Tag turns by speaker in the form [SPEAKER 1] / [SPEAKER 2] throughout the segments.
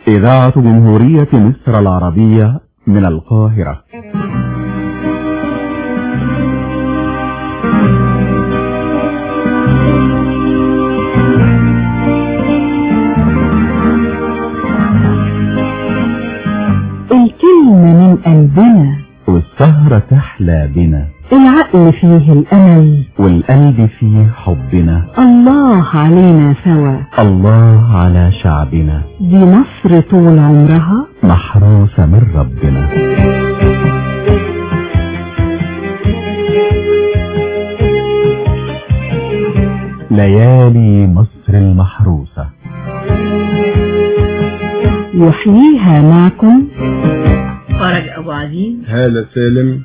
[SPEAKER 1] إذاعة جمهورية مصر العربية من القاهرة
[SPEAKER 2] الكلمة من قلبنا
[SPEAKER 1] والسهرة تحلى بنا
[SPEAKER 2] العقل فيه الأمل
[SPEAKER 1] والقلب فيه حبنا
[SPEAKER 2] الله علينا سوا
[SPEAKER 1] الله على شعبنا
[SPEAKER 2] دي مصر طول عمرها
[SPEAKER 1] محروسة من ربنا ليالي مصر المحروسة
[SPEAKER 2] يحييها معكم فرج أبو عزيز
[SPEAKER 3] هالة سالم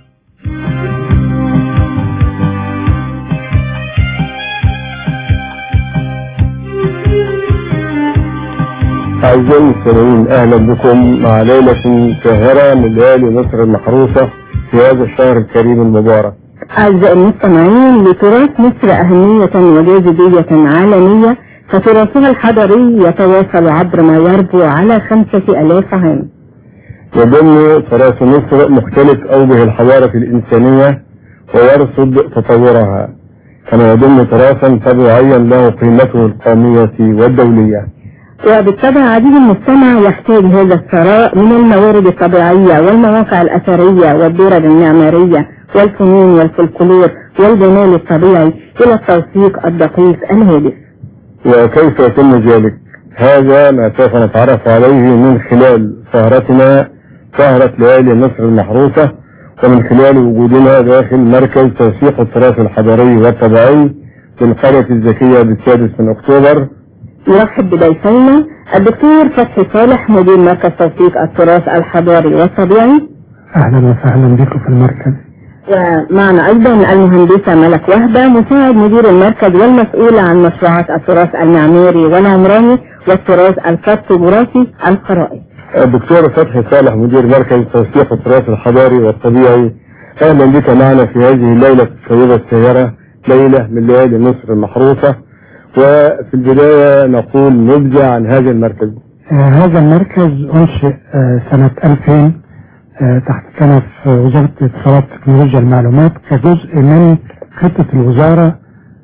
[SPEAKER 3] أعزائي المستمعين أهلا بكم مع ليلة ساهرة من ليالي مصر المحروسة في هذا الشهر الكريم المبارك
[SPEAKER 2] أعزائي المستمعين لتراث مصر أهمية وجاذبية عالمية فتراثها الحضري يتواصل عبر ما يربو على خمسة ألاف عام
[SPEAKER 3] يضم تراث مصر مختلف أوجه الحضارة الإنسانية ويرصد تطورها كما يضم تراثا طبيعيا له قيمته القومية والدولية
[SPEAKER 2] وبالطبع عديد المستمع يحتاج هذا الثراء من الموارد الطبيعية والمواقع الأثرية والدرر المعمارية والفنون والفلكلور والجمال الطبيعي إلى التوثيق الدقيق الهادف
[SPEAKER 3] وكيف يتم ذلك هذا ما سوف نتعرف عليه من خلال سهرتنا سهرة ليالي مصر المحروسة ومن خلال وجودنا داخل مركز توثيق التراث الحضاري والطبيعي بالقرية الذكية بالسادس من أكتوبر
[SPEAKER 2] نرحب بضيفينا الدكتور فتحي صالح مدير مركز توثيق التراث الحضاري والطبيعي
[SPEAKER 3] أهلا وسهلا بكم في المركز
[SPEAKER 2] ومعنا أيضا المهندسة ملك وهبة مساعد مدير المركز والمسؤولة عن مشروعات التراث المعماري والعمراني والتراث الكارتوغرافي القرائي
[SPEAKER 3] الدكتور فتحي صالح مدير مركز توثيق التراث الحضاري والطبيعي أهلا بك معنا في هذه الليلة الطيبة السيرة ليلة من ليالي مصر المحروسة وفي البداية نقول نبذة عن هذا المركز
[SPEAKER 4] آه هذا المركز أنشئ آه سنة 2000 آه تحت كنف وزارة الاتصالات وتكنولوجيا المعلومات كجزء من خطة الوزارة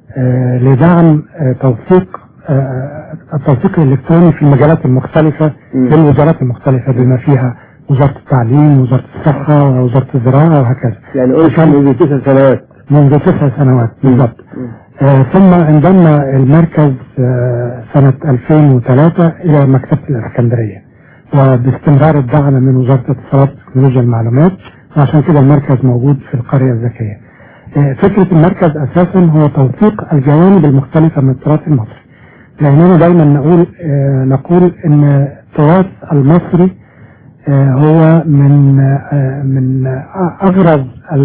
[SPEAKER 4] لدعم توثيق التوثيق الإلكتروني في المجالات المختلفة للوزارات المختلفة بما فيها وزارة التعليم وزارة الصحة ووزارة الزراعة وهكذا
[SPEAKER 3] يعني أنشئ منذ تسع سنوات
[SPEAKER 4] منذ تسع سنوات بالضبط آه ثم انضم المركز آه سنة 2003 إلى مكتبة الإسكندرية وباستمرار الدعم من وزارة الاتصالات وتكنولوجيا المعلومات وعشان كده المركز موجود في القرية الذكية آه فكرة المركز أساسا هو توثيق الجوانب المختلفة من التراث المصري لأننا دايما نقول نقول إن التراث المصري هو من من أغرب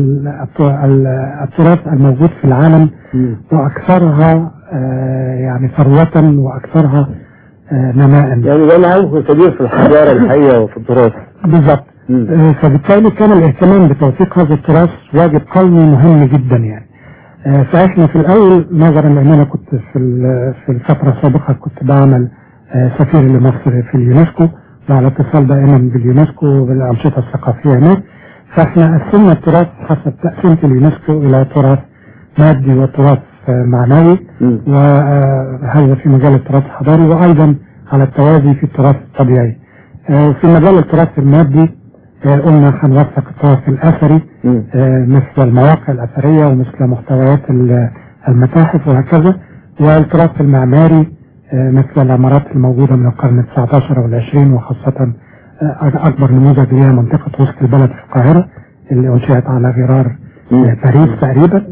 [SPEAKER 4] التراث الموجود في العالم وأكثرها يعني ثروة وأكثرها نماء
[SPEAKER 3] يعني ده العمق كبير في الحضارة الحية وفي التراث
[SPEAKER 4] بالضبط فبالتالي كان الاهتمام بتوثيق هذا التراث واجب قومي مهم جدا يعني فاحنا في الاول نظرا لان انا كنت في في الفتره السابقه كنت بعمل سفير لمصر في اليونسكو وعلى اتصال دائما باليونسكو وبالانشطه الثقافيه هناك فاحنا قسمنا التراث حسب تقسيمه اليونسكو الى تراث مادي وتراث معنوي وهذا في مجال التراث الحضاري وايضا على التوازي في التراث الطبيعي في مجال التراث المادي قلنا هنوثق التراث الاثري مثل المواقع الاثريه ومثل محتويات المتاحف وهكذا والتراث المعماري مثل العمارات الموجوده من القرن ال19 والعشرين وخاصه اكبر نموذج ليها منطقه وسط البلد في القاهره اللي انشئت على غرار باريس تقريبا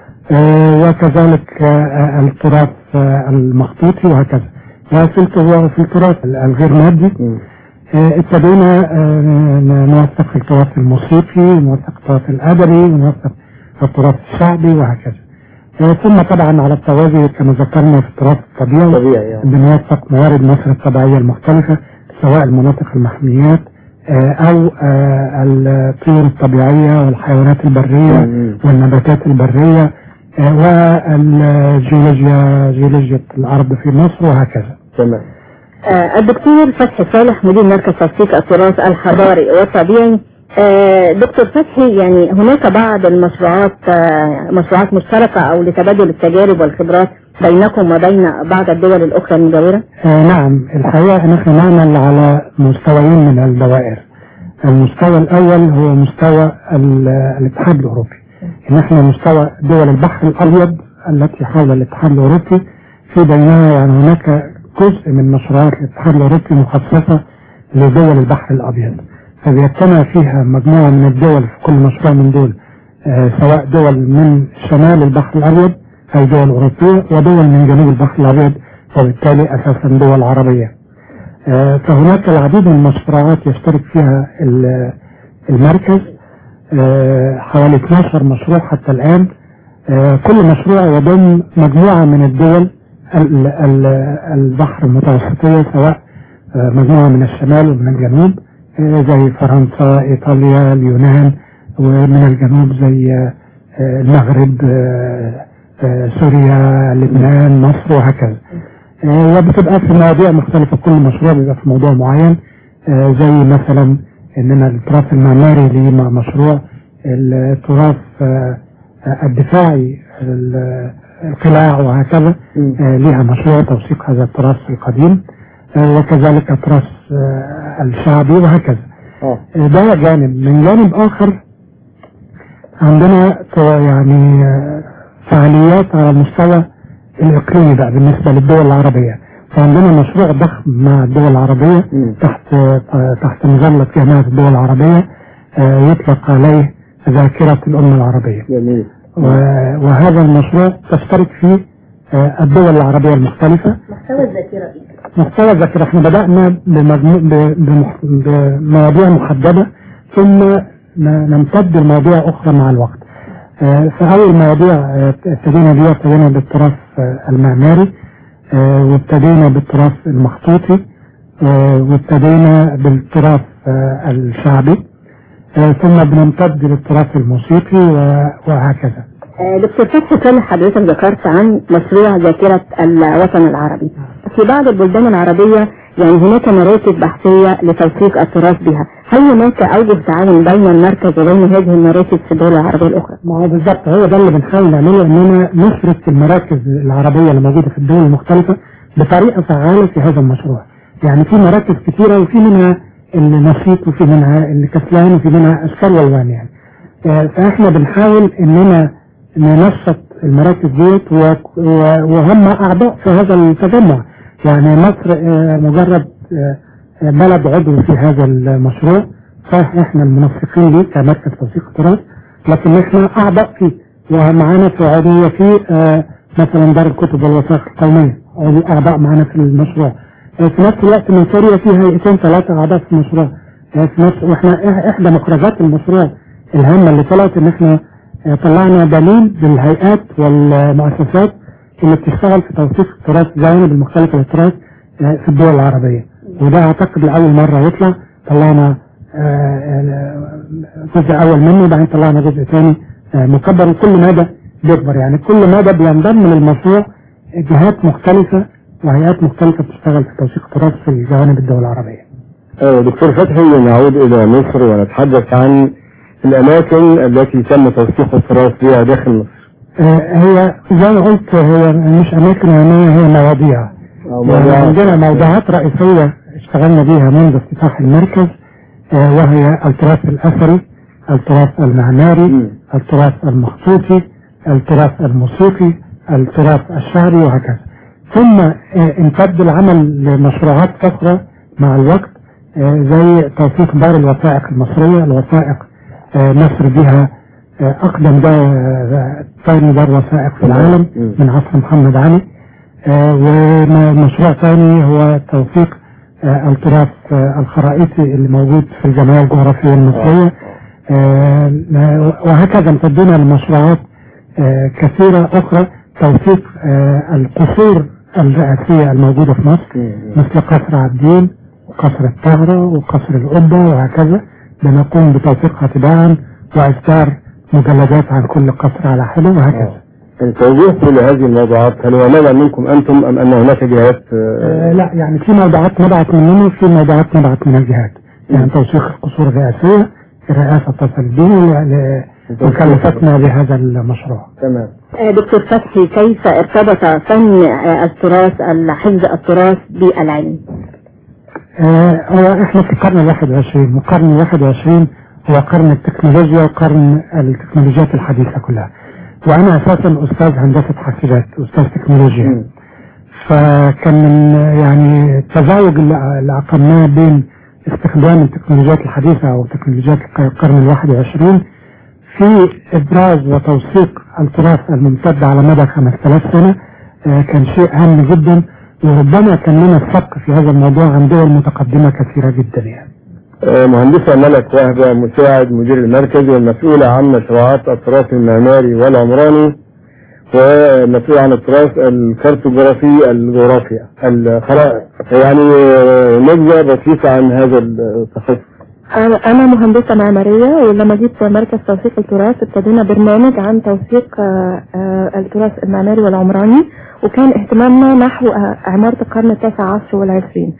[SPEAKER 4] وكذلك التراث المخطوطي وهكذا وفي التراث الغير مادي ابتدينا نوثق التراث الموسيقي ونوثق التراث الادبي ونوثق التراث الشعبي وهكذا ثم طبعا على التوازي كما ذكرنا في التراث الطبيعي
[SPEAKER 3] طبيعي
[SPEAKER 4] بنوثق موارد مصر الطبيعيه المختلفه سواء المناطق المحميات او الطيور الطبيعيه والحيوانات البريه والنباتات البريه والجيولوجيا جيولوجيا الارض في مصر وهكذا
[SPEAKER 3] تمام
[SPEAKER 2] آه، الدكتور فتحي صالح مدير مركز توثيق التراث الحضاري والطبيعي آه، دكتور فتحي يعني هناك بعض المشروعات آه، مشروعات مشتركة أو لتبادل التجارب والخبرات بينكم وبين بعض الدول الأخرى المجاورة؟
[SPEAKER 4] آه نعم الحقيقة نحن نعمل على مستويين من الدوائر المستوى الأول هو مستوى ال- الاتحاد الأوروبي نحن مستوى دول البحر الأبيض التي حول الاتحاد الأوروبي في بينها يعني هناك جزء من مشروعات الاتحاد الأوروبي مخصصة لدول البحر الأبيض فبيجتمع فيها مجموعة من الدول في كل مشروع من دول آه سواء دول من شمال البحر الأبيض أي دول أوروبية ودول من جنوب البحر الأبيض وبالتالي أساسا دول عربية آه، فهناك العديد من المشروعات يشترك فيها ال- المركز آه، حوالي 12 مشروع حتى الآن آه، كل مشروع يضم مجموعة من الدول ال- ال- البحر المتوسطية سواء آه، مجموعة من الشمال ومن الجنوب آه، زي فرنسا إيطاليا اليونان ومن الجنوب زي آه، آه، المغرب آه، آه، سوريا لبنان مصر وهكذا آه، وبتبقى في مواضيع مختلفة كل مشروع بيبقى في موضوع معين آه، زي مثلا اننا التراث المعماري ليه م- مشروع التراث آه، آه، الدفاعي ال- القلاع وهكذا آه، ليها مشروع توثيق هذا التراث القديم آه، وكذلك التراث آه، الشعبي وهكذا
[SPEAKER 3] اه
[SPEAKER 4] آه، ده جانب من جانب آخر عندنا ت- يعني آه، فعاليات على المستوى الإقليمي بقى بالنسبة للدول العربية فعندنا مشروع ضخم مع الدول العربية
[SPEAKER 3] مم.
[SPEAKER 4] تحت آه، تحت مظلة جماعة الدول العربية آه، يطلق عليه ذاكرة الأمة العربية
[SPEAKER 3] جميل
[SPEAKER 4] و- وهذا المشروع تشترك فيه آه، الدول العربية المختلفة
[SPEAKER 2] محتوى الذاكرة إيه؟
[SPEAKER 4] محتوى الذاكرة احنا بدأنا بمجمو... ب- بمح... بمواضيع محددة ثم ن- نمتد لمواضيع أخرى مع الوقت آه، فأول مواضيع آه، ابتدينا بيها ابتدينا بالتراث آه، المعماري آه، وابتدينا بالتراث المخطوطي آه، وابتدينا بالتراث آه، الشعبي آه، ثم بنمتد للتراث الموسيقي و- وهكذا
[SPEAKER 2] آه، دكتور فتحي صالح حضرتك ذكرت عن مشروع ذاكرة الوطن العربي في بعض البلدان العربية يعني هناك مراكز بحثية لتوثيق التراث بها هل هناك أوجه تعاون بين المركز وبين هذه المراكز في الدول العربية الأخرى؟
[SPEAKER 4] ما هو بالظبط هو ده اللي بنحاول نعمله اننا نشرك المراكز العربيه اللي موجوده في الدول المختلفه بطريقه فعاله في هذا المشروع. يعني في مراكز كثيره وفي منها اللي نشيط وفي منها اللي كسلان وفي منها اشكال والوان يعني. آه، فاحنا بنحاول اننا ننشط المراكز ديت و- و- وهم اعضاء في هذا التجمع. يعني مصر آه، مجرد آه، آه، بلد عضو في هذا المشروع فاحنا المنسقين ليه كمركز توثيق التراث لكن احنا اعضاء فيه ومعانا في عضوية فيه آه، مثلا دار الكتب والوثائق القومية عضو اعضاء معانا في المشروع آه، في نفس الوقت من سوريا في هيئتين ثلاثة اعضاء في المشروع آه، في نفس واحنا إح- احدى مخرجات المشروع الهامة اللي طلعت ان احنا آه، طلعنا دليل بالهيئات والمؤسسات اللي بتشتغل في توثيق التراث الجوانب المختلفة للتراث آه، في الدول العربية وده اعتقد لأول مرة يطلع طلعنا آه، آه، جزء أول منه وبعدين طلعنا جزء ثاني آه، مكبر وكل مدى بيكبر يعني كل مدى بينضم للمشروع جهات مختلفة وهيئات مختلفة بتشتغل في توثيق التراث في جوانب الدول العربية.
[SPEAKER 3] آه، دكتور فتحي نعود إلى مصر ونتحدث عن الأماكن التي تم توثيق التراث بها داخل مصر.
[SPEAKER 4] آه، هي زي ما قلت هي مش أماكن علمية هي مواضيع.
[SPEAKER 3] أو
[SPEAKER 4] يعني
[SPEAKER 3] موضوع-
[SPEAKER 4] عندنا موضوعات رئيسية اشتغلنا بيها منذ افتتاح المركز آه، وهي التراث الأثري التراث المعماري
[SPEAKER 3] مم.
[SPEAKER 4] التراث المخطوطي التراث الموسيقي التراث الشعري وهكذا ثم آه، امتد العمل لمشروعات أخرى مع الوقت آه، زي توثيق دار الوثائق المصرية الوثائق آه، مصر بها آه، أقدم دا- ثاني دار وثائق في العالم
[SPEAKER 3] مم.
[SPEAKER 4] من عصر محمد علي آه، ومشروع ثاني هو توثيق آه، التراث آه، الخرائطي اللي موجود في الجمعية الجغرافية المصرية آه، وهكذا امتدنا لمشروعات آه، كثيرة أخرى توثيق آه، القصور الرئاسية الموجودة في مصر
[SPEAKER 3] مم.
[SPEAKER 4] مثل قصر عابدين وقصر الثغرة وقصر القبة وهكذا بنقوم بتوثيقها تباعا وإصدار مجلدات عن كل قصر على حدة وهكذا
[SPEAKER 3] يعني توجهكم لهذه الموضوعات هل هو نبع منكم أنتم أم أن هناك جهات
[SPEAKER 4] آه لا يعني في موضوعات نبعت مننا وفي موضوعات نبعت من الجهات يعني توثيق القصور الرئاسية الرئاسة اتصل بنا ل- وكلفتنا بهذا المشروع
[SPEAKER 3] تمام
[SPEAKER 2] آه، دكتور فتحي كيف ارتبط فن آه، التراث حفظ التراث بالعلم؟
[SPEAKER 4] آه، هو احنا في القرن الواحد وعشرين والقرن الواحد وعشرين هو قرن التكنولوجيا وقرن التكنولوجيات الحديثة كلها وانا اساسا استاذ هندسة حاسبات استاذ تكنولوجيا
[SPEAKER 3] مم.
[SPEAKER 4] فكان من يعني التزاوج اللي اللي عقدناه بين استخدام التكنولوجيات الحديثة او تكنولوجيات القرن الواحد وعشرين في ابراز وتوثيق التراث الممتد على مدى 5000 سنة آه، كان شيء هام جدا وربما كان لنا السبق في هذا الموضوع عن دول متقدمة كثيرة جدا يعني
[SPEAKER 3] آه، مهندسة ملك وهبة مساعد مدير المركز والمسؤولة عن مشروعات التراث المعماري والعمراني ومسؤولة عن التراث الكارتوغرافي الجغرافيا الخرائط يعني آه، نبذة بسيطة عن هذا التخصص
[SPEAKER 2] أنا أنا مهندسة معمارية ولما جيت مركز توثيق التراث ابتدينا برنامج عن توثيق آه، آه، التراث المعماري والعمراني وكان اهتمامنا نحو آه، عمارة القرن التاسع عشر والعشرين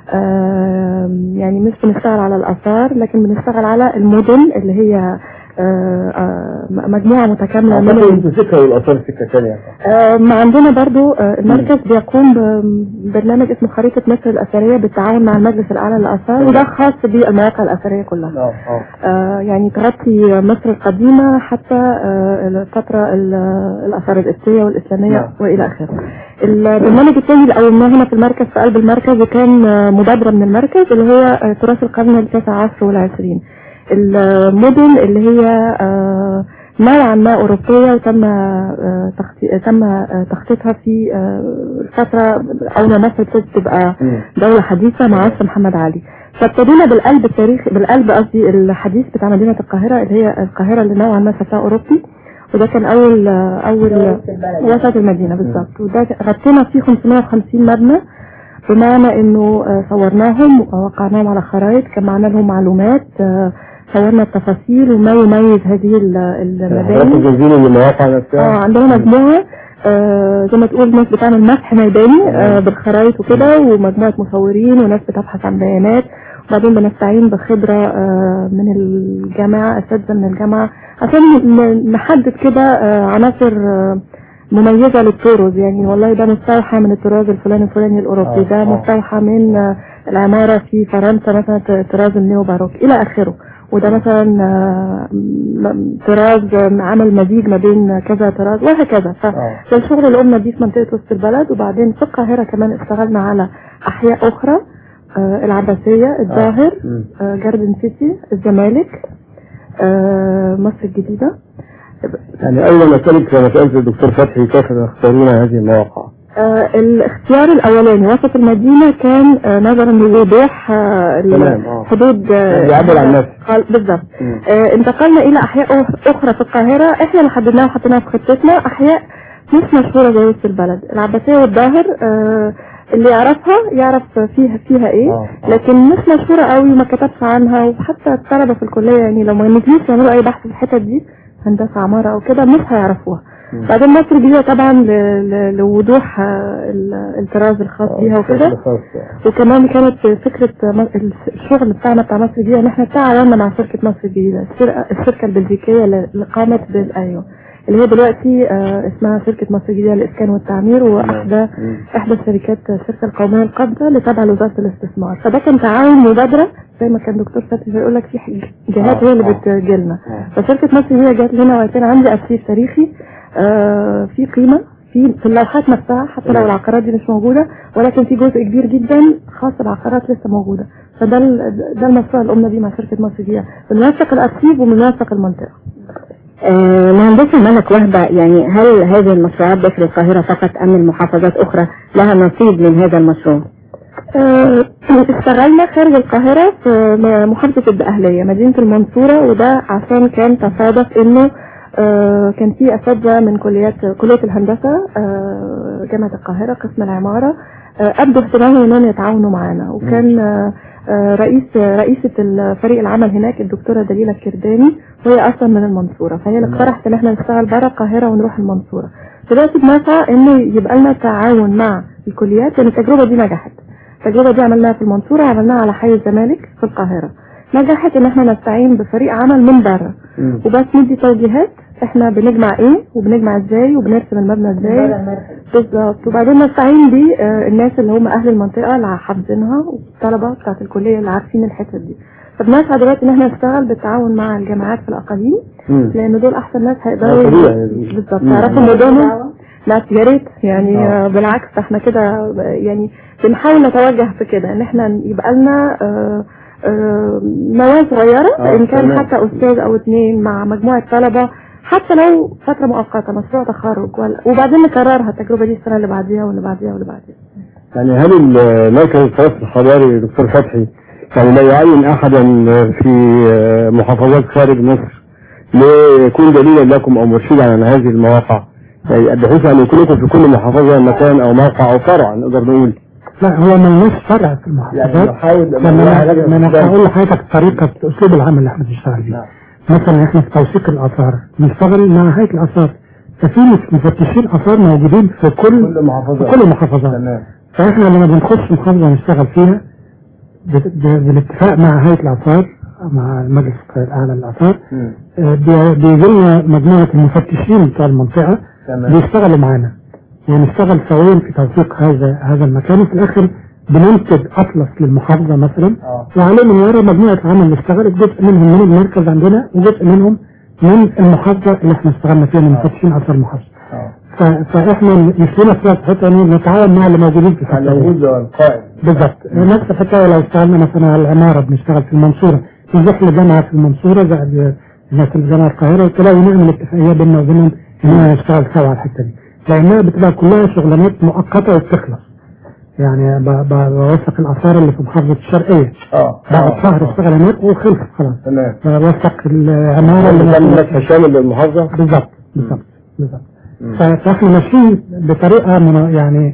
[SPEAKER 2] آم، يعني مش بنشتغل على الآثار لكن بنشتغل على المدن اللي هي آه، آه، مجموعة متكاملة من ال-
[SPEAKER 3] أعتقد السكة والآثار سكة ثانية
[SPEAKER 2] آه، ما عندنا برضو آه، المركز بيقوم ببرنامج اسمه خريطة مصر الأثرية بالتعاون مع المجلس الأعلى للآثار وده خاص بالمواقع الأثرية كلها
[SPEAKER 3] اه اه
[SPEAKER 2] آه، يعني تغطي مصر القديمة حتى آه، الفترة ال- الآثار القبطية والإسلامية
[SPEAKER 3] نعم.
[SPEAKER 2] وإلى آخره. البرنامج الثاني اللي قومناه هنا في المركز في قلب المركز وكان آه، مبادرة من المركز اللي هو آه، تراث القرن التاسع عشر والعشرين. المدن اللي هي آه، نوعا ما أوروبية وتم آه، تخطي- تم آه، تخطيطها في آه، الفترة أول ما مصر ابتدت تبقى
[SPEAKER 3] مم.
[SPEAKER 2] دولة حديثة مع عصر محمد علي فابتدينا بالقلب التاريخ بالقلب قصدي الحديث بتاع مدينة القاهرة اللي هي القاهرة اللي نوعا ما شكلها أوروبي وده كان أول أول وسط المدينة بالظبط وده غطينا فيه 550 مبنى بمعنى إنه آه، صورناهم ووقعناهم على خرائط جمعنا لهم معلومات آه، صورنا التفاصيل وما يميز هذه ال- المباني
[SPEAKER 3] تنزيل المواقع
[SPEAKER 2] اه
[SPEAKER 3] نفسها
[SPEAKER 2] عندنا مجموعة آه زي ما تقول ناس بتعمل مسح ميداني آه بالخرايط وكده ومجموعة مصورين وناس بتبحث عن بيانات وبعدين بنستعين بخبرة آه من الجامعة أساتذة من الجامعة عشان ن- نحدد كده آه عناصر آه مميزة للطرز يعني والله ده مستوحى من الطراز الفلاني الفلاني الأوروبي
[SPEAKER 3] آه،
[SPEAKER 2] ده
[SPEAKER 3] آه.
[SPEAKER 2] مستوحى من آه العمارة في فرنسا مثلا ت- طراز النيو باروك إلى آخره وده مثلا آه، م- طراز آه، عمل مزيج ما بين كذا طراز وهكذا ف
[SPEAKER 3] اه
[SPEAKER 2] ده الشغل اللي قمنا بيه في منطقة وسط البلد وبعدين في القاهرة كمان اشتغلنا على أحياء أخرى آه، العباسية الظاهر
[SPEAKER 3] مم.
[SPEAKER 2] آه، جاردن سيتي الزمالك آه، مصر الجديدة
[SPEAKER 3] يعني أول ما أسألك كما سألت الدكتور فتحي كيف تختارون هذه المواقع؟
[SPEAKER 2] آه، الاختيار الأولاني وسط المدينة كان آه، نظرا لوضوح آه، ال-
[SPEAKER 3] تمام، آه.
[SPEAKER 2] حدود آه،
[SPEAKER 3] بيعبر عن نفسه.
[SPEAKER 2] قال- بالظبط
[SPEAKER 3] مم.
[SPEAKER 2] آه، انتقلنا إلى أحياء أخ- أخرى في القاهرة إحنا اللي حددناها وحطيناها في خطتنا أحياء مش مشهورة زي وسط البلد العباسية والظاهر آه، اللي يعرفها يعرف فيها فيها ايه
[SPEAKER 3] آه، آه.
[SPEAKER 2] لكن مش مشهورة قوي وما كتبش عنها وحتى الطلبة في الكلية يعني لو ما نزلوش يعملوا اي بحث في الحتت دي هندسة عمارة او كده مش هيعرفوها
[SPEAKER 3] مم.
[SPEAKER 2] بعدين مصر الجديدة طبعا ل- ل- لوضوح آه، ال- الطراز الخاص بيها وكده
[SPEAKER 3] بشكل خاص يعني.
[SPEAKER 2] وكمان كانت فكرة م- الشغل بتاعنا بتاع مصر الجديدة ان احنا تعاوننا مع شركة مصر الجديدة الشركة, الشركة البلجيكية اللي اللي قامت بال ايوه اللي هي دلوقتي آه، اسمها شركة مصر الجديدة للإسكان والتعمير وأحدى
[SPEAKER 3] مم.
[SPEAKER 2] إحدى الشركات الشركة القومية القابضة اللي تابعة لوزارة الاستثمار فده كان تعاون مبادرة زي ما كان دكتور فتحي بيقول لك في ح- جهات
[SPEAKER 3] آه،
[SPEAKER 2] هي اللي
[SPEAKER 3] آه.
[SPEAKER 2] بتجيلنا
[SPEAKER 3] آه.
[SPEAKER 2] فشركة مصر هي جات لنا وكان عندي أرشيف تاريخي آه، في قيمة في في اللوحات نفسها حتى لو
[SPEAKER 3] تمام.
[SPEAKER 2] العقارات دي مش موجودة ولكن في جزء كبير جدا خاص بالعقارات لسه موجودة فده ال- ده المشروع اللي قمنا بيه مع شركة مصر الجديدة بننسق الأرشيف وبننسق المنطقة
[SPEAKER 5] آه، مهندسة ملك وهبة يعني هل هذه المشروعات داخل القاهرة فقط أم المحافظات أخرى لها نصيب من هذا المشروع؟
[SPEAKER 2] آه، اشتغلنا خارج القاهرة في م- محافظة الدقهلية مدينة المنصورة وده عشان كان تصادف انه آه، كان في اساتذة من كليات كلية الهندسة آه، جامعة القاهرة قسم العمارة آه، ابدوا اهتمامهم انهم يتعاونوا معانا وكان آه،
[SPEAKER 6] آه، رئيس رئيسة الفريق العمل هناك الدكتورة دليلة الكرداني وهي أصلا من المنصورة فهي اللي اقترحت إن احنا نشتغل بره القاهرة ونروح المنصورة دلوقتي بنسعى إنه يبقى لنا تعاون مع الكليات لأن التجربة دي نجحت التجربة دي عملناها في المنصورة عملناها على حي الزمالك في القاهرة نجحت إن احنا نستعين بفريق عمل من بره وبس ندي توجيهات احنا بنجمع ايه وبنجمع ازاي وبنرسم المبنى ازاي بالظبط وبعدين نستعين بالناس اللي هم اهل المنطقه اللي حافظينها والطلبه بتاعت الكليه اللي عارفين الحتت دي فبنسعى دلوقتي ان احنا نشتغل بالتعاون مع الجامعات في الاقاليم
[SPEAKER 3] مم.
[SPEAKER 6] لان دول احسن ناس
[SPEAKER 3] آه،
[SPEAKER 6] هيقدروا
[SPEAKER 3] طبيعي يعني.
[SPEAKER 6] بالظبط
[SPEAKER 3] مم.
[SPEAKER 6] يعرفوا مدنهم لا يا ريت يعني
[SPEAKER 3] آه.
[SPEAKER 6] آه. بالعكس احنا كده يعني بنحاول نتوجه في كده ان احنا يبقى لنا آه، آه، نواة صغيرة
[SPEAKER 3] آه،
[SPEAKER 6] ان كان
[SPEAKER 3] تمام.
[SPEAKER 6] حتى استاذ او اتنين مع مجموعة طلبة حتى لو فترة مؤقتة مشروع تخرج ولا وبعدين نكررها التجربة دي السنة اللي بعديها واللي بعديها واللي بعديها
[SPEAKER 3] يعني هل المركز التراث الحضاري دكتور فتحي يعني لا يعين احدا في محافظات خارج مصر ليكون دليلا لكم او مرشدا على هذه المواقع يعني بحيث ان يكون لكم في كل محافظه مكان او موقع او فرع نقدر نقول
[SPEAKER 4] لا هو ملوش فرع في المحافظات
[SPEAKER 3] نحاول
[SPEAKER 4] لما انا ما انا هقول لحضرتك طريقه اسلوب العمل اللي احنا بنشتغل بيه
[SPEAKER 3] نعم.
[SPEAKER 4] مثلا احنا في توثيق الاثار بنشتغل مع هيئه الاثار ففي مفتشين اثار موجودين في كل
[SPEAKER 3] كل محافظه
[SPEAKER 4] في كل المحافظات
[SPEAKER 3] تمام
[SPEAKER 4] فاحنا لما بنخش محافظه نشتغل فيها بت- ب- بالاتفاق مع هيئه الاثار مع المجلس الاعلى للاثار
[SPEAKER 3] مم.
[SPEAKER 4] آه، بي- بيجي لنا مجموعه المفتشين بتوع المنطقه
[SPEAKER 3] تمام
[SPEAKER 4] بيشتغلوا معانا ونشتغل سويا في توثيق هذا هذا المكان وفي الاخر بننتج اطلس للمحافظه مثلا
[SPEAKER 3] اه
[SPEAKER 4] وعليه من ورا مجموعه عمل اللي اشتغلت جزء منهم من المركز عندنا وجزء منهم من المحافظه اللي احنا اشتغلنا فيها من مفتشين اثار المحافظه
[SPEAKER 3] اه
[SPEAKER 4] ف- فاحنا مش لنا فيها في حته إن نتعاون مع اللي موجودين في
[SPEAKER 3] يعني
[SPEAKER 4] الحته دي.
[SPEAKER 3] وجود القائد
[SPEAKER 4] بالظبط نفس الحكايه لو اشتغلنا مثلا على العماره بنشتغل في المنصوره نروح لجامعه في المنصوره زائد الناس اللي في جامعه القاهره وتلاقي نعمل اتفاقيه بيننا وبينهم اننا نشتغل سوا على الحته دي لانها بتبقى كلها شغلانات مؤقته وبتخلص يعني ب- ب- بوثق الاثار اللي في محافظه الشرقيه
[SPEAKER 3] اه
[SPEAKER 4] بعد شهر اشتغل هناك وخلص خلاص
[SPEAKER 3] تمام
[SPEAKER 4] بوثق العماره اللي
[SPEAKER 3] اللي كان
[SPEAKER 4] موجودة-
[SPEAKER 3] مسح شامل للمحافظه
[SPEAKER 4] بالظبط بالظبط بالظبط
[SPEAKER 3] مم.
[SPEAKER 4] ف- فاحنا ماشيين بطريقه من يعني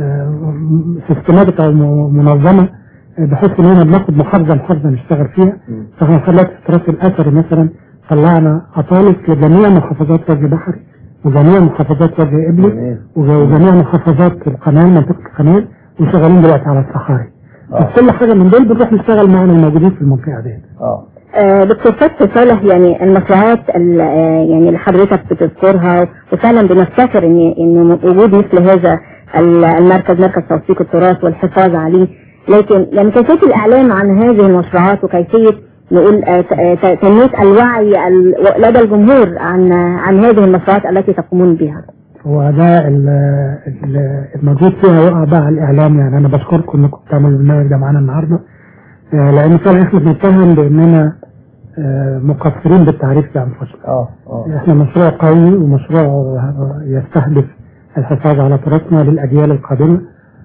[SPEAKER 4] سيستماتيك او م- منظمه آه، بحيث اننا بناخد محافظه محافظه نشتغل فيها
[SPEAKER 3] مم.
[SPEAKER 4] فاحنا خلال التراث الاثري مثلا طلعنا اطالس لجميع محافظات وجه بحري وجميع محافظات وجه ابلي
[SPEAKER 3] جميل.
[SPEAKER 4] وج- وجميع محافظات القناه منطقه القناه وشغالين دلوقتي على الصحاري
[SPEAKER 3] آه.
[SPEAKER 4] في كل حاجه من دول بنروح نشتغل معانا الموجودين في المنطقه دي
[SPEAKER 3] اه
[SPEAKER 2] آه، دكتور فتحي صالح يعني المشروعات ال- آه، يعني اللي حضرتك بتذكرها وفعلا بنفتكر ان ان وجود مثل هذا ال- المركز مركز توثيق التراث والحفاظ عليه لكن يعني كيفيه الاعلام عن هذه المشروعات وكيفيه نقول آه، ت- آه، ت- تنميه الوعي ال- لدى الجمهور عن عن هذه المشروعات التي تقومون بها.
[SPEAKER 4] هو ده ال- ال- المجهود فيها يقع بقى على الاعلام يعني انا بشكركم انكم بتعملوا البرنامج ده معانا النهارده آه، لان فعلا احنا بنتهم باننا آه، مقصرين بالتعريف بانفسنا
[SPEAKER 3] اه اه
[SPEAKER 4] احنا مشروع قوي ومشروع يستهدف الحفاظ على تراثنا للاجيال القادمه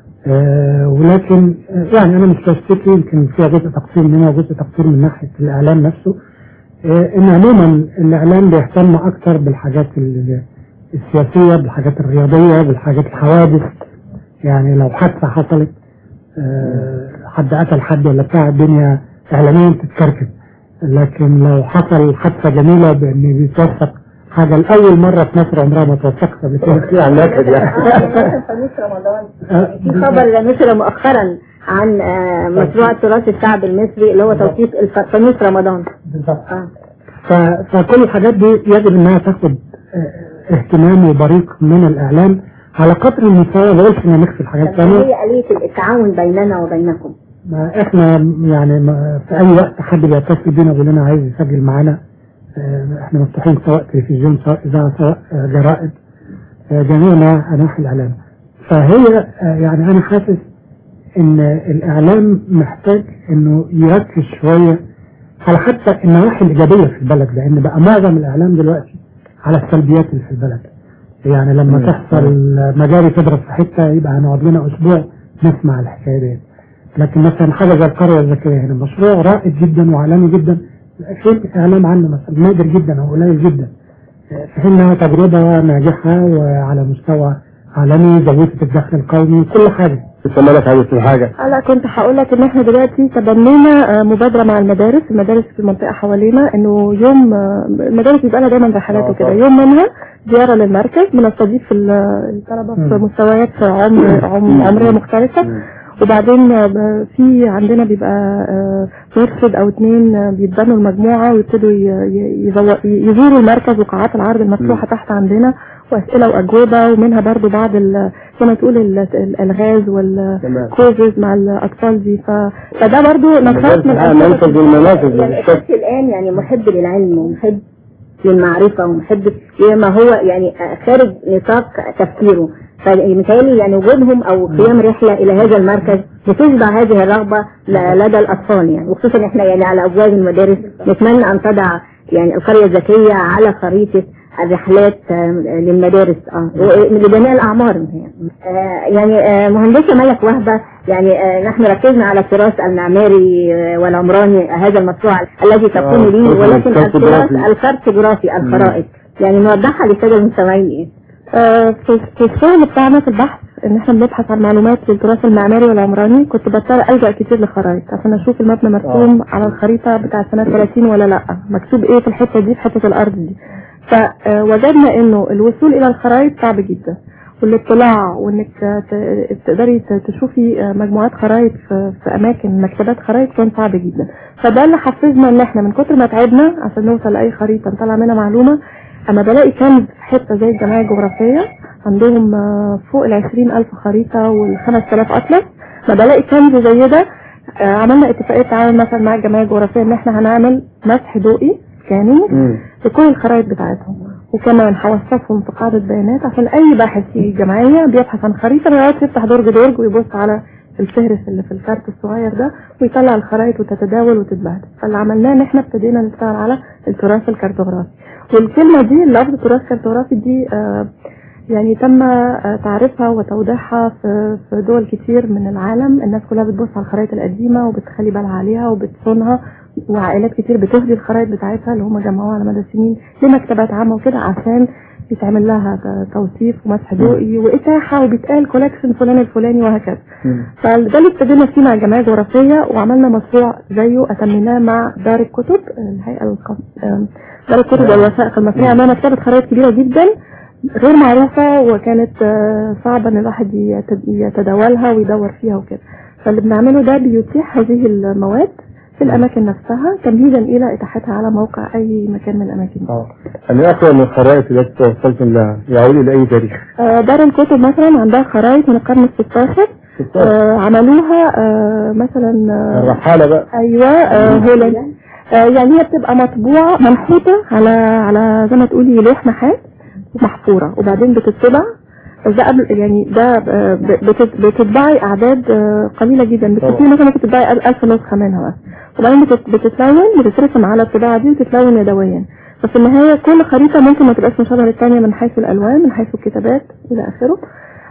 [SPEAKER 4] آه، ولكن آه، يعني انا مش بشتكي يمكن فيها جزء تقصير منها وجزء تقصير من ناحيه الاعلام نفسه آه، ان عموما الاعلام بيهتم اكتر بالحاجات ال- السياسيه بالحاجات الرياضيه بالحاجات الحوادث يعني لو حادثه حصلت آه، حد قتل حد ولا بتاع الدنيا اعلاميا تتكركب لكن لو حصل حادثه جميله بان بيتوثق حاجه لاول مره في مصر عمرها ما توثقت قبل كده
[SPEAKER 3] يعني نكد يعني
[SPEAKER 2] فانوس رمضان في خبر نشر مؤخرا عن آه، مشروع تراث الشعب المصري اللي هو توثيق الف- فانوس رمضان.
[SPEAKER 4] بالظبط
[SPEAKER 2] آه.
[SPEAKER 4] ف- فكل الحاجات دي يجب انها تاخد آه، اهتمام وبريق من الاعلام على قدر المستوى ما بقولش ان نخفي الحاجات
[SPEAKER 2] طب
[SPEAKER 4] الثانيه
[SPEAKER 2] هي آلية التعاون بيننا وبينكم؟
[SPEAKER 4] ما احنا يعني ما في اي وقت حد بيتصل بينا بيقول لنا عايز يسجل معانا آه، احنا مفتوحين سواء تلفزيون سواء اذاعه سواء آه، جرائد آه، جميع ما- انواع الاعلام فهي آه، يعني انا حاسس ان الاعلام محتاج انه يركز شويه على حتى النواحي الايجابيه في البلد لان بقى معظم الاعلام دلوقتي على السلبيات اللي في البلد يعني لما
[SPEAKER 3] مم.
[SPEAKER 4] تحصل مجاري تضرب في حته يبقى هنقعد لنا اسبوع نسمع الحكايه دي لكن مثلا حاجه زي القريه الذكيه هنا مشروع رائد جدا وعالمي جدا فين اعلام عنه مثلا نادر جدا او قليل جدا في حين انها تجربه ناجحه وعلى مستوى عالمي زودت الدخل القومي كل حاجه
[SPEAKER 3] لسه مالك عايز تقول حاجه
[SPEAKER 6] انا كنت هقول لك ان احنا دلوقتي تبنينا آه، مبادره مع المدارس المدارس في المنطقه حوالينا انه يوم آه، المدارس بيبقى لها دايما رحلات
[SPEAKER 3] آه،
[SPEAKER 6] وكده
[SPEAKER 3] طبعا.
[SPEAKER 6] يوم منها زياره للمركز بنستضيف ال- الطلبه في
[SPEAKER 4] مم.
[SPEAKER 6] مستويات عمر عم- عمريه مختلفه
[SPEAKER 3] مم.
[SPEAKER 6] وبعدين آه، ب- في عندنا بيبقى آه، مرشد او اتنين آه، بيتبنوا المجموعه ويبتدوا ي- ي- يزو- يزوروا المركز وقاعات العرض المفتوحه تحت عندنا واسئله واجوبه ومنها برضو بعض ال- زي ما تقول ال- الالغاز وال
[SPEAKER 3] تمام
[SPEAKER 6] كوزز مع الاطفال دي ف... فده برضو نشاط من
[SPEAKER 3] آه، منفذ المنافذ
[SPEAKER 2] يعني
[SPEAKER 3] بالشكل
[SPEAKER 2] الشخص الآن يعني محب للعلم ومحب للمعرفة ومحب لما هو يعني خارج نطاق تفكيره فمثالي يعني وجودهم أو قيام رحلة إلى هذا المركز بتشبع هذه الرغبة ل- لدى الأطفال يعني وخصوصا إحنا يعني على أبواب المدارس نتمنى أن تضع يعني القرية الذكية على خريطة الرحلات آه، للمدارس اه و- لجميع الاعمار يعني آه، يعني آه، مهندسه ملك وهبه يعني آه، نحن ركزنا على التراث المعماري آه، والعمراني آه، هذا المشروع الذي تقوم
[SPEAKER 3] آه،
[SPEAKER 2] به ولكن التراث
[SPEAKER 3] الكارتوغرافي.
[SPEAKER 2] الكارتوغرافي الخرائط يعني نوضحها للساده المستمعين ايه
[SPEAKER 6] آه، في في الشغل بتاعنا في البحث ان احنا بنبحث عن معلومات للتراث المعماري والعمراني كنت بضطر الجا كتير لخرائط عشان اشوف المبنى مرسوم على الخريطه بتاع سنه 30 ولا لا مكتوب ايه في الحته دي في حته الارض دي فوجدنا انه الوصول الى الخرائط صعب جدا والاطلاع وانك ت- تقدري ت- تشوفي آه، مجموعات خرائط في, في اماكن مكتبات خرائط كان صعب جدا فده اللي حفزنا ان احنا من كتر ما تعبنا عشان نوصل لاي خريطه نطلع منها معلومه اما بلاقي كنز في حته زي الجمعيه الجغرافيه عندهم آه، فوق ال 20000 خريطه وال 5000 اطلس ما بلاقي كنز زي ده آه، عملنا اتفاقيه تعاون مثلا مع الجمعيه الجغرافيه ان احنا هنعمل مسح ضوئي سكاننج
[SPEAKER 3] مم.
[SPEAKER 6] لكل الخرائط بتاعتهم وكمان هوصفهم في قاعدة بيانات عشان أي باحث في الجمعية بيبحث عن خريطة ما يقعدش يفتح درج درج ويبص على الفهرس اللي في الكارت الصغير ده ويطلع الخرائط وتتداول وتتبهدل فاللي عملناه ان احنا ابتدينا نشتغل على التراث الكرتوغرافي والكلمة دي لفظ تراث كرتوغرافي دي آه يعني تم آه، تعريفها وتوضيحها في في دول كتير من العالم الناس كلها بتبص على الخرائط القديمة وبتخلي بالها عليها وبتصونها وعائلات كتير بتهدي الخرائط بتاعتها اللي هم جمعوها على مدى السنين لمكتبات عامة وكده عشان يتعمل لها ت- توصيف ومسح ضوئي وإتاحة وبيتقال كولكشن فلان الفلاني وهكذا
[SPEAKER 3] مم.
[SPEAKER 6] فده اللي ابتدينا فيه مع الجمعية الجغرافية وعملنا مشروع زيه أتمناه مع دار الكتب الهيئة القم- آم، دار الكتب والوثائق المصرية عملنا مكتبة خرائط كبيرة جدا غير معروفة وكانت آه، صعبة ان الواحد يت- يتداولها ويدور فيها وكده فاللي بنعمله ده بيتيح هذه المواد في الأماكن نفسها تمهيدا إلى إتاحتها على موقع أي مكان من الأماكن دي.
[SPEAKER 3] اه يعني أقوى من الخرائط التي توصلتم لها يعود إلى أي تاريخ؟
[SPEAKER 6] آه، دار الكتب مثلا عندها خرائط من القرن الستاشر آه، عملوها آه، مثلا آه،
[SPEAKER 3] الرحالة بقى
[SPEAKER 6] ايوه آه، هولند آه، يعني هي بتبقى مطبوعه منحوته على على زي ما تقولي لوح نحاس محفوره وبعدين بتطبع بس ده قبل يعني ده آه، ب- بتت- بتطبعي اعداد آه، قليله جدا بتكتبي مثلا ممكن تطبعي 1000 نسخه منها بس وبعدين بتت- بتتلون بتترسم على الطباعه دي وتتلون يدويا ففي النهايه كل خريطه ممكن ما تبقاش مشابهه للثانيه من حيث الالوان من حيث الكتابات الى اخره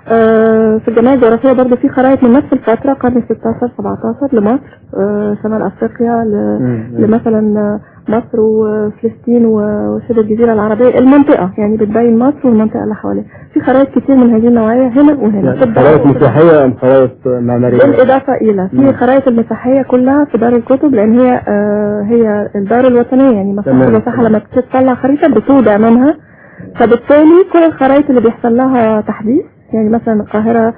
[SPEAKER 6] آه، في الجمعية الجغرافية برضه في خرائط من نفس الفترة قرن 16 17 لمصر آه، شمال افريقيا ل-
[SPEAKER 3] مم.
[SPEAKER 6] لمثلا آه، مصر وفلسطين و- وشبه الجزيرة العربية المنطقة يعني بتبين مصر والمنطقة اللي حواليها في خرائط كتير من هذه النوعية هنا وهنا
[SPEAKER 3] يعني
[SPEAKER 6] في الدار-
[SPEAKER 3] خرائط مسيحية أم خرائط معمارية؟
[SPEAKER 6] بالإضافة إلى في
[SPEAKER 3] مم.
[SPEAKER 6] خرائط المساحية كلها في دار الكتب لأن هي آه هي الدار الوطنية يعني مساحة
[SPEAKER 3] تمام.
[SPEAKER 6] المساحة لما تطلع خريطة بتودع منها فبالتالي كل الخرائط اللي بيحصل لها تحديث يعني مثلا القاهرة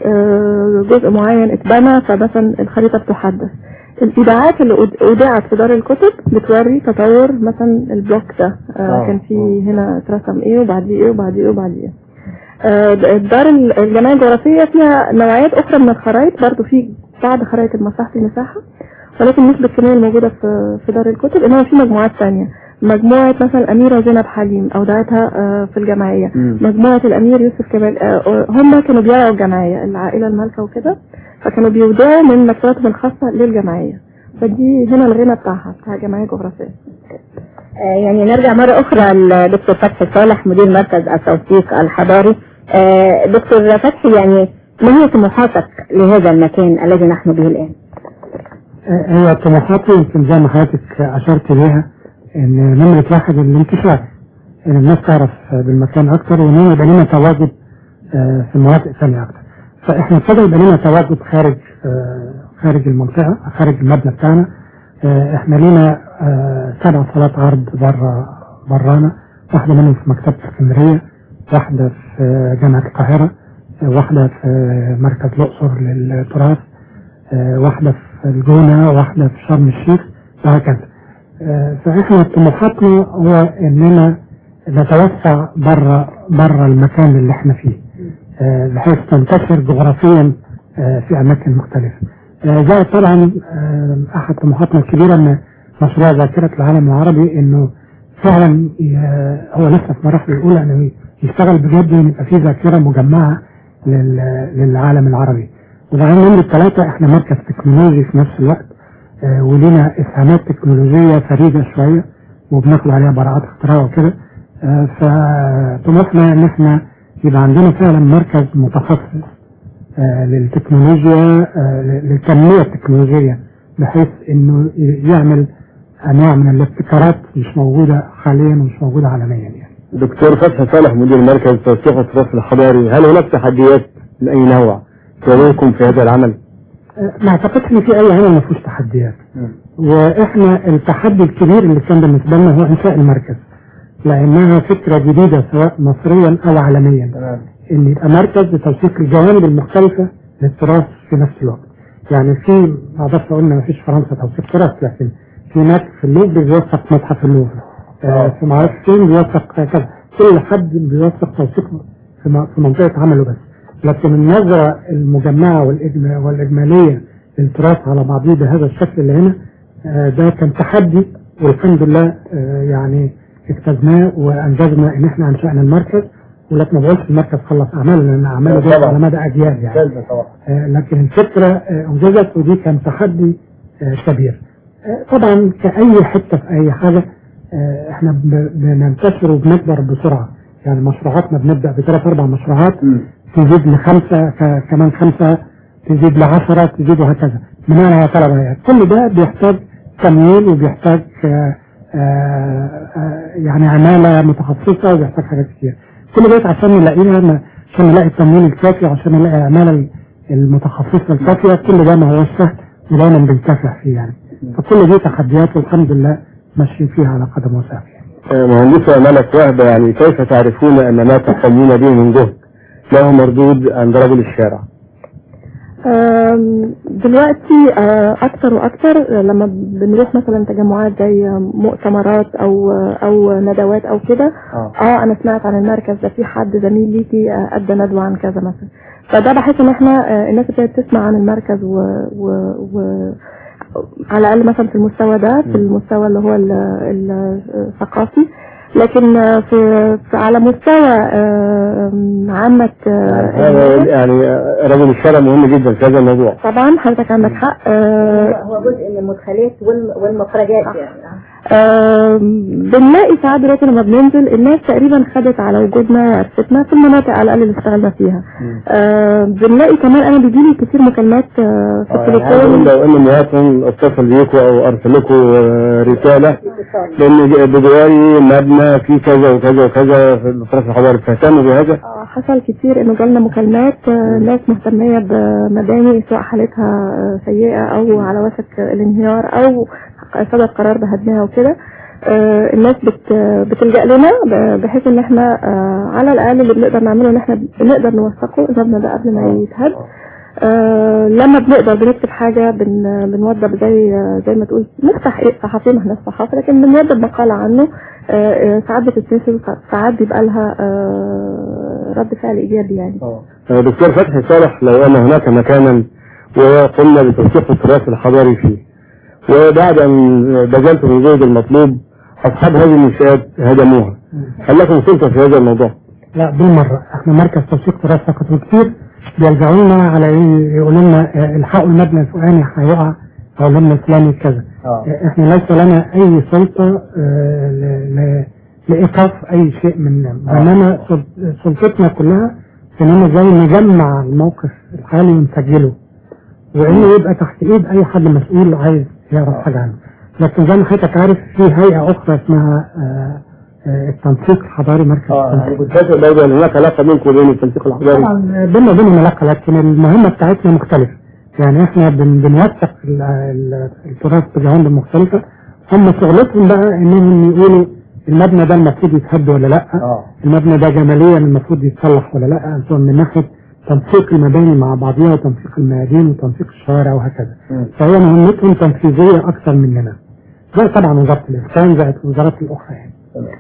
[SPEAKER 6] آه، جزء معين اتبنى فمثلا الخريطة بتحدث الإذاعات اللي أود- أودعت في دار الكتب بتوري تطور مثلا البلوك ده آه
[SPEAKER 3] آه.
[SPEAKER 6] كان في هنا اترسم ايه وبعديه ايه وبعديه ايه وبعديه ايه آه، الدار ال- الجمعية الجغرافية فيها نوعيات أخرى من الخرائط برضو في بعض خرائط المساحة في مساحة ولكن مش بالكمية الموجودة في في دار الكتب إنما في مجموعات ثانية مجموعة مثلا الأميرة زينب حليم أودعتها آه، في الجمعية
[SPEAKER 3] مم.
[SPEAKER 6] مجموعة الأمير يوسف كمال آه، هم كانوا بيرعوا الجمعية العائلة المالكة وكده فكانوا بيودعوا من مكتباتهم الخاصة للجمعية فدي هنا الغنى بتاعها بتاع الجمعية الجغرافية
[SPEAKER 2] آه، يعني نرجع مرة أخرى لدكتور فتحي صالح مدير مركز التوثيق الحضاري آه، دكتور فتحي يعني ما هي طموحاتك لهذا المكان الذي نحن به الآن؟
[SPEAKER 4] هي طموحاتي يمكن زي ما حضرتك أشرت إليها إن نمرة واحد الانتشار إن الناس تعرف بالمكان أكتر وإن يبقى لنا تواجد آه، في مناطق ثانية أكتر فاحنا ابتدى يبقى لنا تواجد خارج آه، خارج المنطقه خارج المبنى بتاعنا آه، احنا لنا آه، سبع صالات عرض بره برانا واحده منهم في مكتبه اسكندريه واحده في آه، جامعه القاهره آه، واحده في آه، مركز الاقصر للتراث آه، واحده في الجونه واحده في شرم الشيخ وهكذا آه، فاحنا طموحاتنا هو اننا نتوسع بره بره المكان اللي احنا فيه آه، بحيث تنتشر جغرافيا آه، في اماكن مختلفه. آه، زائد طبعا آه، احد طموحاتنا الكبيره ان مشروع ذاكره العالم العربي انه فعلا ي- هو لسه في المراحل الاولى انه يشتغل بجد وان يبقى في ذاكره مجمعه لل- للعالم العربي. وبعدين نمرة ثلاثة احنا مركز تكنولوجي في نفس الوقت آه، ولينا اسهامات تكنولوجية فريدة شوية وبناخد عليها براءات اختراع وكده آه، فطموحنا ان احنا يبقى عندنا فعلا مركز متخصص آه، للتكنولوجيا آه، للتنمية التكنولوجية بحيث انه يعمل انواع من الابتكارات مش موجودة حاليا ومش موجودة عالميا يعني
[SPEAKER 3] دكتور فتحي صالح مدير مركز توثيق التراث الحضاري هل هناك تحديات من أي نوع تواجهكم في هذا العمل؟
[SPEAKER 4] آه، ما اعتقدش ان في اي عمل ما فيهوش تحديات واحنا التحدي الكبير اللي كان بالنسبه لنا هو انشاء المركز لانها فكره جديده سواء مصريا او عالميا ان يبقى مركز لتوثيق الجوانب المختلفه للتراث في نفس الوقت يعني في ما اقدرش اقول ان ما فيش فرنسا توثيق تراث لكن في هناك في اللوفر بيوثق متحف اللوفر آه في معرفش فين بيوثق كذا كل حد بيوثق توثيق في م- في منطقه عمله بس لكن النظره المجمعه والإجما- والاجماليه للتراث على بعضه بهذا الشكل اللي هنا آه ده كان تحدي والحمد لله آه يعني اجتزناه وانجزنا ان احنا انشانا المركز ولكن ما بقولش المركز خلص اعماله لان اعماله دي
[SPEAKER 3] طبعا.
[SPEAKER 4] على مدى اجيال يعني
[SPEAKER 3] طبعا
[SPEAKER 4] آه، لكن الفكرة آه، انجزت ودي كان تحدي آه، كبير آه، طبعا كأي حتة في أي حاجة آه، احنا ب- بننتشر وبنكبر بسرعة يعني مشروعاتنا بنبدأ بثلاث أربع مشروعات تزيد لخمسة ك- كمان خمسة تزيد لعشرة تزيد وهكذا من على طلبة كل ده بيحتاج تمويل وبيحتاج آه، آه، آه، يعني عمالة متخصصة وبيحتاج حاجات كتير كل ده عشان نلاقيها عشان نلاقي التمويل الكافي عشان نلاقي العمالة المتخصصة الكافية كل ده ما هوش سهل ودايما بنكافح فيه يعني فكل دي تحديات والحمد لله ماشيين فيها على قدم وساق يعني.
[SPEAKER 3] آه، مهندسة ملك وهبة يعني كيف تعرفون أن ما تقومون به من جهد له مردود عند رجل الشارع؟
[SPEAKER 6] آم، دلوقتي آه، اكتر واكتر لما بنروح مثلا تجمعات زي مؤتمرات او او ندوات او كده
[SPEAKER 3] آه.
[SPEAKER 6] اه انا سمعت عن المركز ده في حد زميل ليكي آه، ادى ندوه عن كذا مثلا فده بحس ان احنا آه، الناس ابتدت تسمع عن المركز و, و, و على الاقل مثلا في المستوى ده في المستوى اللي هو ال- ال- الثقافي لكن آه، في, في على مستوى آه، عامة آه،
[SPEAKER 3] هذا يعني آه، رجل الشارع مهم جدا في هذا الموضوع
[SPEAKER 6] طبعا حضرتك عندك حق آه،
[SPEAKER 2] هو جزء من المدخلات وال- والمخرجات يعني
[SPEAKER 6] آه، بنلاقي ساعات دلوقتي لما بننزل الناس تقريبا خدت على وجودنا وعرفتنا في المناطق على الاقل اللي اشتغلنا فيها آه، بنلاقي كمان انا بيجيلي كتير مكالمات آه، في
[SPEAKER 3] آه، يعني عايز أقول
[SPEAKER 6] التليفون
[SPEAKER 3] لو ان مواطن اتصل بيكم او ارسل لكم آه، رساله لان ج- بجواري مبنى فيه كذا وكذا وكذا في التراث الحضاري بتهتموا بهذا؟
[SPEAKER 6] آه، حصل كتير انه جالنا مكالمات آه، ناس مهتمية بمباني سواء حالتها آه، سيئة او على وشك الانهيار او صدر قرار بهدمها وكده آه، الناس بت بتلجأ لنا ب- بحيث ان احنا آه، على الاقل اللي بنقدر نعمله ان احنا بنقدر نوثقه المبنى ده قبل ما يتهد آه، لما بنقدر بنكتب حاجة بن بنوضب زي زي ما تقول نفتح ايه صحفي ما احنا صحافة لكن بنوضب مقالة عنه آه، آه، ساعات بتتنشر ساعات بيبقى لها آه، رد فعل ايجابي يعني
[SPEAKER 3] آه، دكتور فتحي صالح لو ان هناك مكانا وقمنا بتوثيق التراث الحضاري فيه وبعد ان بذلت الجهد المطلوب اصحاب هذه المنشآت هدموها هل لكم سلطه في هذا الموضوع؟
[SPEAKER 4] لا بالمرة احنا مركز توثيق تراث ثقافي كتير بيلجأوا لنا على ايه يقولوا لنا اه، الحقوا المبنى الفلاني هيقع او المبنى الفلاني كذا اه، احنا ليس لنا اي سلطة اه، ل- ل- لايقاف اي شيء من بينما سل- سلطتنا كلها في اننا ازاي نجمع الموقف الحالي ونسجله وانه يبقى تحت ايد اي حد مسؤول عايز يعرف حاجة عنه لكن زي ما حضرتك عارف في هيئة اخرى اسمها اه، آه، التنسيق الحضاري مركز
[SPEAKER 3] اه
[SPEAKER 4] التنسيق
[SPEAKER 3] انا كنت فاكر برضه ان هناك علاقه بينكم وبين التنسيق الحضاري
[SPEAKER 4] طبعا بيننا وبينهم علاقه لكن المهمه بتاعتنا مختلفه يعني احنا بن بنوثق ال- ال- التراث بجوانب مختلفه هم شغلتهم بقى انهم يقولوا المبنى ده المفروض يتهد ولا لا
[SPEAKER 3] اه
[SPEAKER 4] المبنى ده جماليا المفروض يتصلح ولا لا سواء من ناحيه تنسيق المباني مع بعضها وتنسيق الميادين وتنسيق الشوارع وهكذا
[SPEAKER 3] مم.
[SPEAKER 4] فهي مهمتهم تنفيذيه اكثر مننا زي طبعا وزاره الاسكان زي الوزارات الاخرى يعني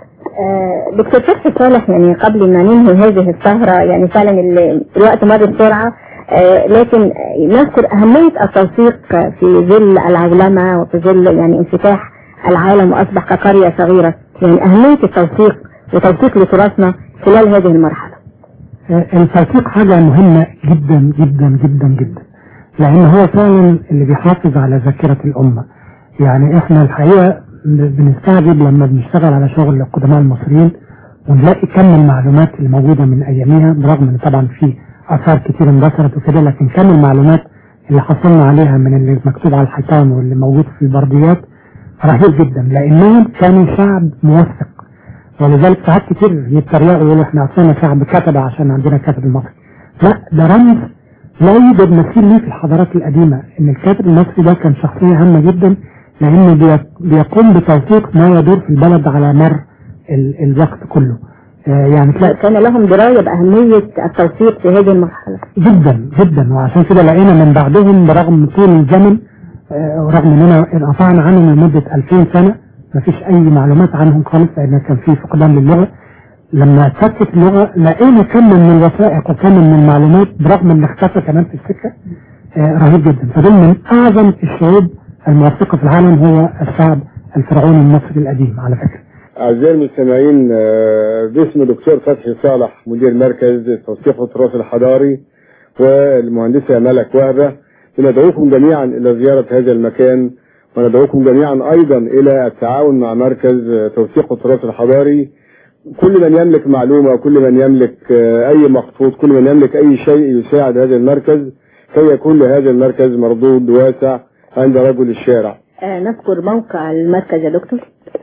[SPEAKER 2] آه، دكتور فتحي صالح يعني قبل ما ننهي هذه السهرة يعني فعلا ال- الوقت مر بسرعة آه، لكن آه، نذكر أهمية التوثيق في ظل العولمة وفي ظل يعني انفتاح العالم وأصبح كقرية صغيرة يعني أهمية التوثيق وتوثيق لتراثنا خلال هذه المرحلة
[SPEAKER 4] التوثيق حاجة مهمة جدا جدا جدا جدا لأن هو فعلا اللي بيحافظ على ذاكرة الأمة يعني احنا الحقيقة بنستعجب لما بنشتغل على شغل القدماء المصريين ونلاقي كم المعلومات اللي موجودة من أيامها برغم إن طبعا في آثار كتير اندثرت وكده لكن كم المعلومات اللي حصلنا عليها من اللي مكتوب على الحيطان واللي موجود في البرديات رهيب جدا لأنهم كانوا شعب موثق ولذلك ساعات كتير يتريقوا يقولوا احنا اصلنا شعب كتبة عشان عندنا كاتب المصري لا ده رمز لا يوجد مثيل ليه في الحضارات القديمة ان الكاتب المصري ده كان شخصية هامة جدا لانه بي- بيقوم بتوثيق ما يدور في البلد على مر ال- الوقت كله آه يعني تلاقي
[SPEAKER 2] كان لهم دراية بأهمية التوثيق في هذه المرحلة
[SPEAKER 4] جدا جدا وعشان كده لقينا من بعدهم برغم طول الزمن آه، ورغم اننا انقطعنا عنهم لمدة 2000 سنة مفيش اي معلومات عنهم خالص لان كان في فقدان للغة لما اتفكت اللغة لقينا كم من الوثائق وكم من المعلومات برغم ان اختفى كمان في السكة آه، رهيب جدا فدول من اعظم الشعوب الموثقة في العالم هو الشعب الفرعوني المصري القديم على فكرة
[SPEAKER 3] أعزائي المستمعين آه، باسم دكتور فتحي صالح مدير مركز توثيق التراث الحضاري والمهندسة ملك وهبة بندعوكم جميعا إلى زيارة هذا المكان وندعوكم جميعا أيضا إلى التعاون مع مركز آه، توثيق التراث الحضاري كل من يملك معلومة وكل من يملك آه، أي مخطوط كل من يملك أي شيء يساعد هذا المركز كي يكون لهذا المركز مردود واسع عند رجل الشارع
[SPEAKER 2] آه، نذكر موقع المركز يا دكتور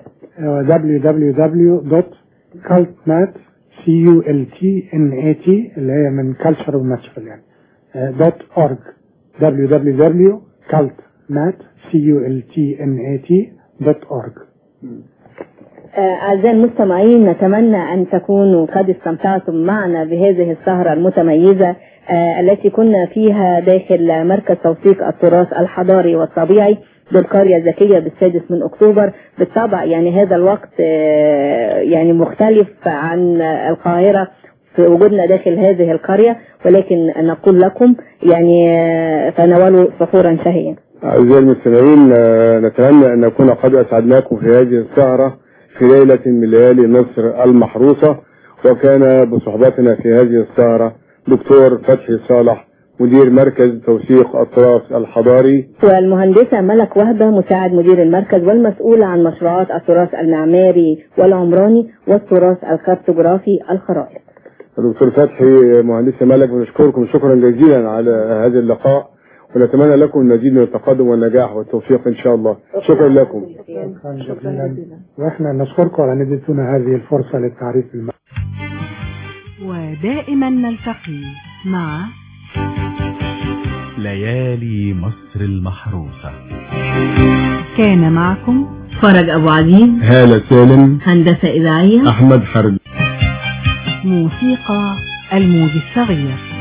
[SPEAKER 4] www.cultnat c u l t n a t اللي هي من culture وناتشرال يعني آه، dot org www.cultnat c u l t n a t dot org
[SPEAKER 2] آه، أعزائي المستمعين نتمنى أن تكونوا قد استمتعتم معنا بهذه السهرة المتميزة آه، التي كنا فيها داخل مركز توثيق التراث الحضاري والطبيعي بالقرية الذكية بالسادس من أكتوبر بالطبع يعني هذا الوقت آه، يعني مختلف عن القاهرة في وجودنا داخل هذه القرية ولكن نقول لكم يعني آه، تناولوا سحورا شهيا
[SPEAKER 3] أعزائي المستمعين آه، نتمنى أن نكون قد أسعدناكم في هذه السهرة في ليلة من ليالي مصر المحروسة وكان بصحبتنا في هذه السهرة دكتور فتحي صالح مدير مركز توثيق التراث الحضاري
[SPEAKER 2] والمهندسة ملك وهبة مساعد مدير المركز والمسؤولة عن مشروعات التراث المعماري والعمراني والتراث الكارتوغرافي الخرائط
[SPEAKER 3] دكتور فتحي مهندسة ملك بنشكركم شكرا جزيلا على هذا اللقاء ونتمنى لكم المزيد من التقدم والنجاح والتوفيق إن شاء الله شكرا لكم
[SPEAKER 4] شكرا جزيلا واحنا نشكركم على ان اديتونا هذه الفرصة للتعريف بالم...
[SPEAKER 7] ودائما نلتقي مع
[SPEAKER 1] ليالي مصر المحروسة
[SPEAKER 7] كان معكم فرج أبو عزيز
[SPEAKER 3] هالة سالم
[SPEAKER 7] هندسة إذاعية
[SPEAKER 3] أحمد حرب
[SPEAKER 7] موسيقى الموج الصغير